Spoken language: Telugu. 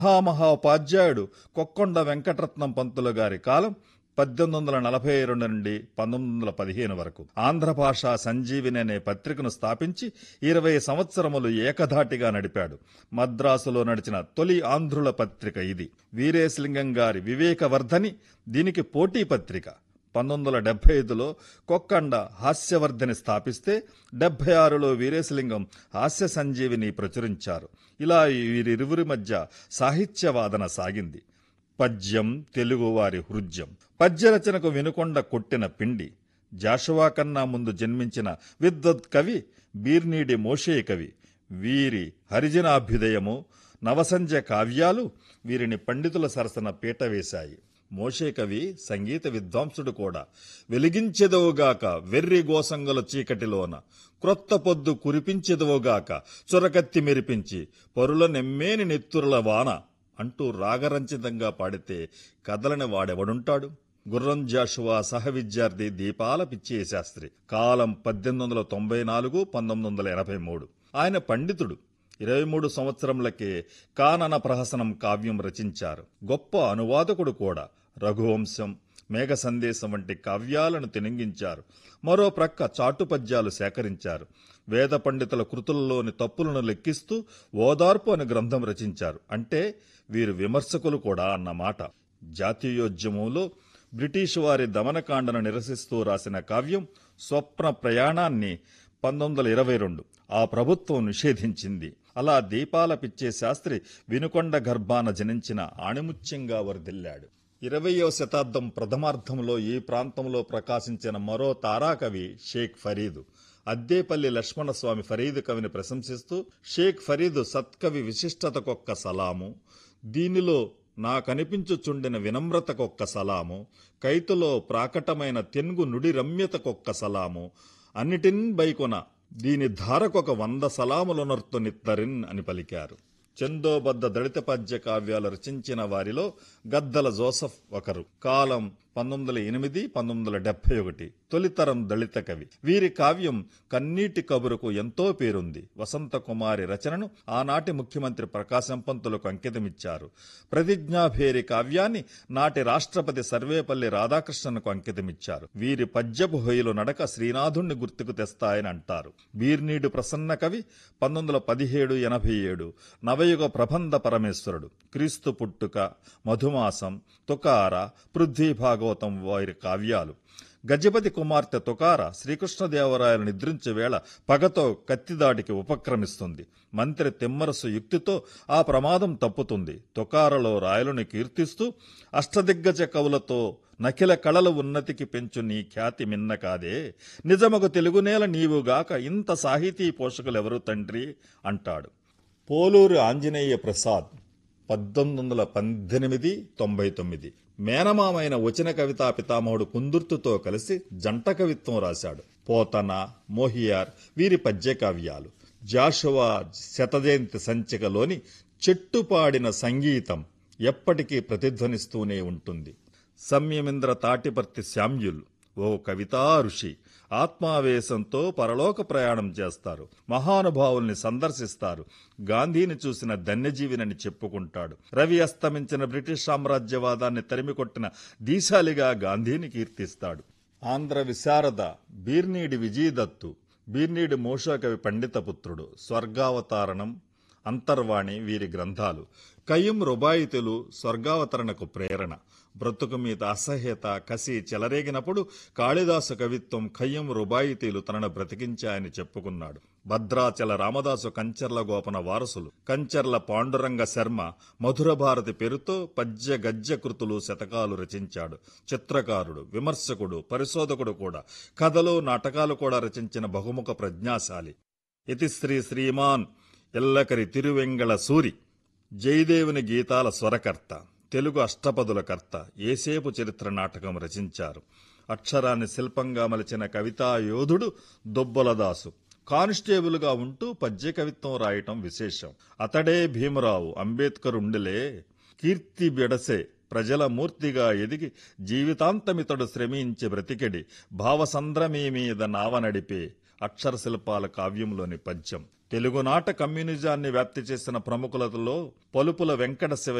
మహామహోపాధ్యాయుడు కొక్కొండ వెంకటరత్నం పంతులు గారి కాలం పద్దెనిమిది వందల నలభై రెండు నుండి పంతొమ్మిది వందల పదిహేను వరకు ఆంధ్ర భాషా సంజీవిని అనే పత్రికను స్థాపించి ఇరవై సంవత్సరములు ఏకధాటిగా నడిపాడు మద్రాసులో నడిచిన తొలి ఆంధ్రుల పత్రిక ఇది వీరేశలింగం గారి వివేకవర్ధని దీనికి పోటీ పత్రిక పంతొమ్మిది వందల డెబ్బై ఐదులో కొక్కండ హాస్యవర్ధని స్థాపిస్తే డెబ్బై ఆరులో వీరేశలింగం హాస్య సంజీవిని ప్రచురించారు ఇలా వీరిరువురి మధ్య సాహిత్యవాదన సాగింది పద్యం తెలుగువారి హృద్యం పద్యరచనకు వినుకొండ కొట్టిన పిండి జాషువా కన్నా ముందు జన్మించిన విద్వత్ కవి బీర్నీడి మోషే కవి వీరి హరిజనాభ్యుదయము నవసంజ కావ్యాలు వీరిని పండితుల సరసన పీట వేశాయి మోషే కవి సంగీత విద్వాంసుడు కూడా వెలిగించెదవుగాక వెర్రి గోసంగల చీకటిలోన క్రొత్త పొద్దు కురిపించెదవుగాక చొరకత్తి మెరిపించి పరుల నెమ్మేని నెత్తురుల వాన అంటూ రాగరంచితంగా పాడితే కదలని వాడెవడుంటాడు గుర్రం జాషువా సహ విద్యార్థి దీపాల పిచ్చయ్య శాస్త్రి కాలం పద్దెనిమిది వందల తొంభై నాలుగు పంతొమ్మిది వందల ఎనభై మూడు ఆయన పండితుడు ఇరవై మూడు సంవత్సరంలకే కానన ప్రహసనం కావ్యం రచించారు గొప్ప అనువాదకుడు కూడా రఘువంశం మేఘ సందేశం వంటి కావ్యాలను తినింగించారు మరో ప్రక్క చాటు పద్యాలు సేకరించారు వేద పండితుల కృతులలోని తప్పులను లెక్కిస్తూ ఓదార్పు అనే గ్రంథం రచించారు అంటే వీరు విమర్శకులు కూడా అన్నమాట జాతీయోద్యమంలో బ్రిటిష్ వారి దమనకాండను నిరసిస్తూ రాసిన కావ్యం స్వప్న ప్రయాణాన్ని పంతొమ్మిది వందల ఇరవై రెండు ఆ ప్రభుత్వం నిషేధించింది అలా దీపాల పిచ్చే శాస్త్రి వినుకొండ గర్భాన జనించిన ఆణిముత్యంగా వరదిల్లాడు ఇరవయవ శతాబ్దం ప్రథమార్థంలో ఈ ప్రాంతంలో ప్రకాశించిన మరో తారాకవి షేక్ ఫరీదు అద్దేపల్లి లక్ష్మణస్వామి ఫరీదు కవిని ప్రశంసిస్తూ షేక్ ఫరీదు సత్కవి విశిష్టతకొక్క సలాము దీనిలో నా కనిపించుచుండిన వినమ్రతకొక్క సలాము కైతులో ప్రాకటమైన తెనుగు నుడి రమ్యతకొక్క సలాము అన్నిటిన్ బైకొన దీని ధారకొక వంద సలాములనర్తునిత్తరిన్ అని పలికారు చందోబద్ధ దళిత పద్య కావ్యాలు రచించిన వారిలో గద్దల జోసఫ్ ఒకరు కాలం పంతొమ్మిది వందల ఎనిమిది పంతొమ్మిది వందల డెబ్బై ఒకటి తొలితరం దళిత కవి వీరి కావ్యం కన్నీటి కబురుకు ఎంతో పేరుంది వసంత కుమారి రచనను ఆనాటి ముఖ్యమంత్రి ప్రకాశం పంతులకు అంకితమిచ్చారు ప్రతిజ్ఞాభేరి కావ్యాన్ని నాటి రాష్ట్రపతి సర్వేపల్లి రాధాకృష్ణన్కు అంకితమిచ్చారు వీరి పద్యపు హొయ్యలు నడక శ్రీనాథుణ్ణి గుర్తుకు తెస్తాయని అంటారు బీర్నీడు ప్రసన్న కవి పంతొమ్మిది వందల పదిహేడు ఎనభై ఏడు నవయుగ ప్రబంధ పరమేశ్వరుడు క్రీస్తు పుట్టుక మధుమాసం తుకార పృథ్వీ భాగవతం వారి కావ్యాలు గజపతి కుమార్తె తుకార శ్రీకృష్ణదేవరాయలు నిద్రించే వేళ పగతో కత్తిదాడికి ఉపక్రమిస్తుంది మంత్రి తిమ్మరసు యుక్తితో ఆ ప్రమాదం తప్పుతుంది తుకారలో రాయలుని కీర్తిస్తూ అష్టదిగ్గజ కవులతో నఖిల కళల ఉన్నతికి పెంచు నీ ఖ్యాతి మిన్న కాదే నిజమగు తెలుగునేల నీవుగాక ఇంత సాహితీ పోషకులెవరు తండ్రి అంటాడు పోలూరు ఆంజనేయ ప్రసాద్ పద్దెనిమిది వందల పద్దెనిమిది తొంభై తొమ్మిది మేనమామైన వచన కవితా పితామహుడు కుందుర్తుతో కలిసి జంట కవిత్వం రాశాడు పోతన మోహియార్ వీరి పద్య కావ్యాలు జాషువా శతజయంతి సంచికలోని చెట్టుపాడిన సంగీతం ఎప్పటికీ ప్రతిధ్వనిస్తూనే ఉంటుంది సంయమింద్ర తాటిపర్తి శామ్యుల్ ఓ కవితా ఋషి ఆత్మావేశంతో పరలోక ప్రయాణం చేస్తారు మహానుభావుల్ని సందర్శిస్తారు గాంధీని చూసిన ధన్యజీవినని చెప్పుకుంటాడు రవి అస్తమించిన బ్రిటిష్ సామ్రాజ్యవాదాన్ని తరిమికొట్టిన దీశాలిగా గాంధీని కీర్తిస్తాడు ఆంధ్ర విశారద బీర్నీడి విజయదత్తు బీర్నీడి మోషకవి పండితపుత్రుడు స్వర్గావతారణం అంతర్వాణి వీరి గ్రంథాలు కయ్యం రుబాయితులు స్వర్గావతరణకు ప్రేరణ బ్రతుకు మీద అసహ్యత కసి చెలరేగినప్పుడు కాళిదాసు కవిత్వం ఖయ్యం రుబాయితీలు తనను బ్రతికించాయని చెప్పుకున్నాడు భద్రాచల రామదాసు కంచర్ల గోపన వారసులు కంచర్ల పాండురంగ శర్మ మధుర భారతి పేరుతో పద్య గద్య కృతులు శతకాలు రచించాడు చిత్రకారుడు విమర్శకుడు పరిశోధకుడు కూడా కథలు నాటకాలు కూడా రచించిన బహుముఖ ప్రజ్ఞాశాలి ఇతిశ్రీ శ్రీమాన్ ఎల్లకరి తిరువెంగళ సూరి జయదేవుని గీతాల స్వరకర్త తెలుగు అష్టపదుల కర్త ఏసేపు చరిత్ర నాటకం రచించారు అక్షరాన్ని శిల్పంగా మలిచిన కవితా యోధుడు దొబ్బలదాసు కానిస్టేబుల్గా ఉంటూ పద్య కవిత్వం రాయటం విశేషం అతడే భీమరావు అంబేద్కర్ ఉండిలే కీర్తి బెడసే ప్రజల మూర్తిగా ఎదిగి జీవితాంతమితడు శ్రమించి బ్రతికెడి భావసంద్రమీ మీద నావ నడిపే అక్షర శిల్పాల కావ్యంలోని పద్యం తెలుగునాట కమ్యూనిజాన్ని వ్యాప్తి చేసిన ప్రముఖులలో పలుపుల వెంకట శివ